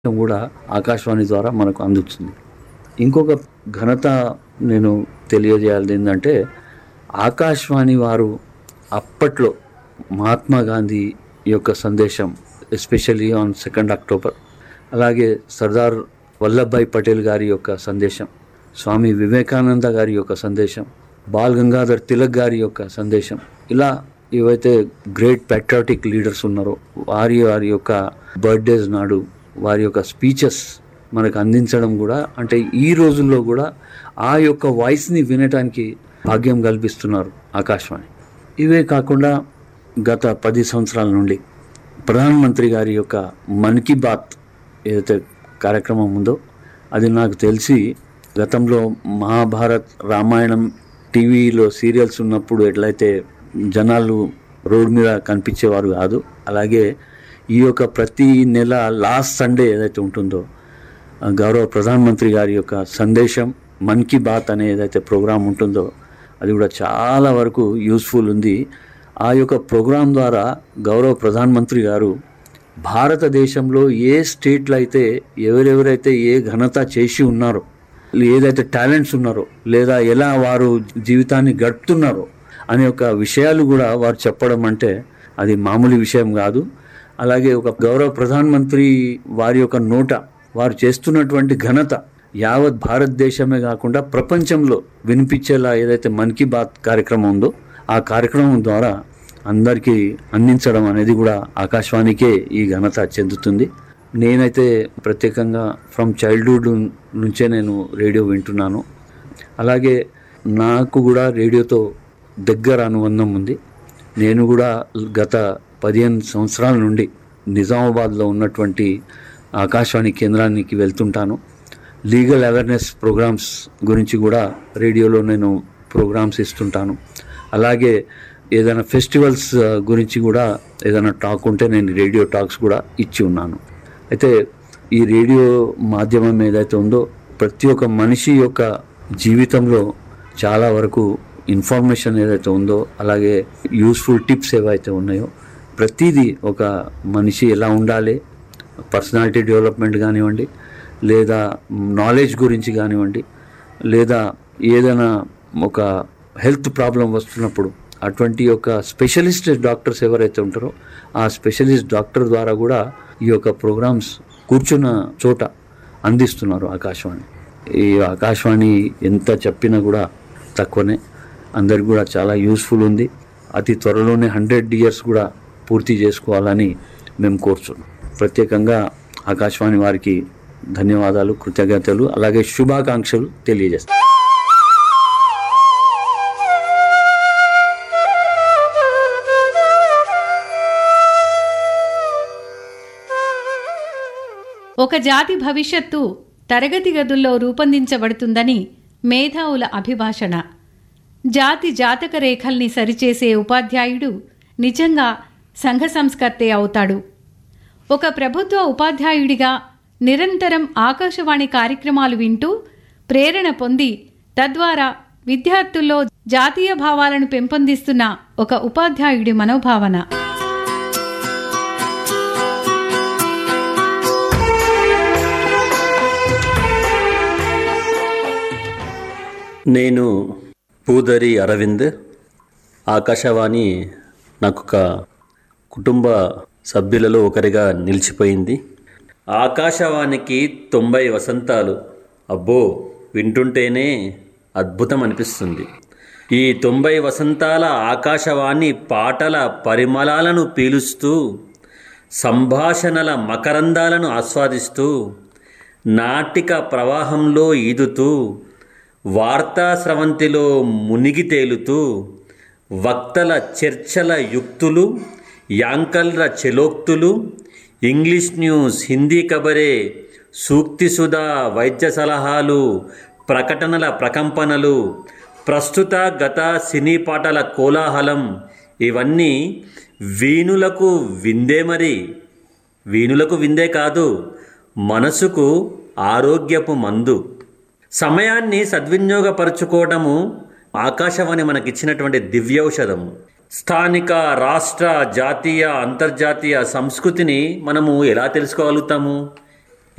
కూడా ఆకాశవాణి ద్వారా మనకు అందుతుంది ఇంకొక ఘనత నేను తెలియజేయాలి ఏంటంటే ఆకాశవాణి వారు అప్పట్లో మహాత్మా గాంధీ యొక్క సందేశం ఎస్పెషల్లీ ఆన్ సెకండ్ అక్టోబర్ అలాగే సర్దార్ వల్లభాయ్ పటేల్ గారి యొక్క సందేశం స్వామి వివేకానంద గారి యొక్క సందేశం బాల్ గంగాధర్ తిలక్ గారి యొక్క సందేశం ఇలా ఏవైతే గ్రేట్ ప్యాట్రియాటిక్ లీడర్స్ ఉన్నారో వారి వారి యొక్క బర్త్డేస్ నాడు వారి యొక్క స్పీచెస్ మనకు అందించడం కూడా అంటే ఈ రోజుల్లో కూడా ఆ యొక్క వాయిస్ని వినటానికి భాగ్యం కల్పిస్తున్నారు ఆకాశవాణి ఇవే కాకుండా గత పది సంవత్సరాల నుండి ప్రధానమంత్రి గారి యొక్క మన్ కీ బాత్ ఏదైతే కార్యక్రమం ఉందో అది నాకు తెలిసి గతంలో మహాభారత్ రామాయణం టీవీలో సీరియల్స్ ఉన్నప్పుడు ఎట్లయితే జనాలు రోడ్ మీద కనిపించేవారు కాదు అలాగే ఈ యొక్క ప్రతి నెల లాస్ట్ సండే ఏదైతే ఉంటుందో ఆ గౌరవ ప్రధానమంత్రి గారి యొక్క సందేశం మన్ కీ బాత్ అనే ఏదైతే ప్రోగ్రాం ఉంటుందో అది కూడా చాలా వరకు యూస్ఫుల్ ఉంది ఆ యొక్క ప్రోగ్రాం ద్వారా గౌరవ ప్రధానమంత్రి గారు భారతదేశంలో ఏ స్టేట్లో అయితే ఎవరెవరైతే ఏ ఘనత చేసి ఉన్నారో ఏదైతే టాలెంట్స్ ఉన్నారో లేదా ఎలా వారు జీవితాన్ని గడుపుతున్నారో అనే ఒక విషయాలు కూడా వారు చెప్పడం అంటే అది మామూలు విషయం కాదు అలాగే ఒక గౌరవ ప్రధానమంత్రి వారి యొక్క నోట వారు చేస్తున్నటువంటి ఘనత యావత్ భారతదేశమే కాకుండా ప్రపంచంలో వినిపించేలా ఏదైతే మన్ కీ బాత్ కార్యక్రమం ఉందో ఆ కార్యక్రమం ద్వారా అందరికీ అందించడం అనేది కూడా ఆకాశవాణికే ఈ ఘనత చెందుతుంది నేనైతే ప్రత్యేకంగా ఫ్రమ్ చైల్డ్హుడ్ నుంచే నేను రేడియో వింటున్నాను అలాగే నాకు కూడా రేడియోతో దగ్గర అనుబంధం ఉంది నేను కూడా గత పదిహేను సంవత్సరాల నుండి నిజామాబాద్లో ఉన్నటువంటి ఆకాశవాణి కేంద్రానికి వెళ్తుంటాను లీగల్ అవేర్నెస్ ప్రోగ్రామ్స్ గురించి కూడా రేడియోలో నేను ప్రోగ్రామ్స్ ఇస్తుంటాను అలాగే ఏదైనా ఫెస్టివల్స్ ఆ, గురించి కూడా ఏదైనా టాక్ ఉంటే నేను రేడియో టాక్స్ కూడా ఇచ్చి ఉన్నాను అయితే ఈ రేడియో మాధ్యమం ఏదైతే ఉందో ప్రతి ఒక్క మనిషి యొక్క జీవితంలో చాలా వరకు ఇన్ఫర్మేషన్ ఏదైతే ఉందో అలాగే యూస్ఫుల్ టిప్స్ ఏవైతే ఉన్నాయో ప్రతిదీ ఒక మనిషి ఎలా ఉండాలి పర్సనాలిటీ డెవలప్మెంట్ కానివ్వండి లేదా నాలెడ్జ్ గురించి కానివ్వండి లేదా ఏదైనా ఒక హెల్త్ ప్రాబ్లం వస్తున్నప్పుడు అటువంటి యొక్క స్పెషలిస్ట్ డాక్టర్స్ ఎవరైతే ఉంటారో ఆ స్పెషలిస్ట్ డాక్టర్ ద్వారా కూడా ఈ యొక్క ప్రోగ్రామ్స్ కూర్చున్న చోట అందిస్తున్నారు ఆకాశవాణి ఈ ఆకాశవాణి ఎంత చెప్పినా కూడా తక్కువనే అందరికి కూడా చాలా యూస్ఫుల్ ఉంది అతి త్వరలోనే హండ్రెడ్ ఇయర్స్ కూడా పూర్తి చేసుకోవాలని మేము కోరుచున్నాం ప్రత్యేకంగా ఆకాశవాణి వారికి ధన్యవాదాలు కృతజ్ఞతలు అలాగే శుభాకాంక్షలు తెలియజేస్తాం ఒక జాతి భవిష్యత్తు తరగతి గదుల్లో రూపొందించబడుతుందని మేధావుల అభిభాషణ జాతి జాతక రేఖల్ని సరిచేసే ఉపాధ్యాయుడు నిజంగా సంఘ సంస్కర్తే అవుతాడు ఒక ప్రభుత్వ ఉపాధ్యాయుడిగా నిరంతరం ఆకాశవాణి కార్యక్రమాలు వింటూ ప్రేరణ పొంది తద్వారా విద్యార్థుల్లో జాతీయ భావాలను పెంపొందిస్తున్న ఒక ఉపాధ్యాయుడి మనోభావన నేను పూదరి అరవింద్ ఆకాశవాణి నాకు ఒక కుటుంబ సభ్యులలో ఒకరిగా నిలిచిపోయింది ఆకాశవాణికి తొంభై వసంతాలు అబ్బో వింటుంటేనే అద్భుతం అనిపిస్తుంది ఈ తొంభై వసంతాల ఆకాశవాణి పాటల పరిమళాలను పీలుస్తూ సంభాషణల మకరందాలను ఆస్వాదిస్తూ నాటిక ప్రవాహంలో ఈదుతూ వార్తా స్రవంతిలో మునిగి తేలుతూ వక్తల చర్చల యుక్తులు యాంకల్ర చెలోక్తులు ఇంగ్లీష్ న్యూస్ హిందీ కబరే సూక్తి సుధా వైద్య సలహాలు ప్రకటనల ప్రకంపనలు ప్రస్తుత గత సినీ పాటల కోలాహలం ఇవన్నీ వీణులకు విందే మరి వీణులకు విందే కాదు మనసుకు ఆరోగ్యపు మందు సమయాన్ని సద్వినియోగపరచుకోవడము ఆకాశవాణి మనకిచ్చినటువంటి దివ్యౌషధము స్థానిక రాష్ట్ర జాతీయ అంతర్జాతీయ సంస్కృతిని మనము ఎలా తెలుసుకోగలుగుతాము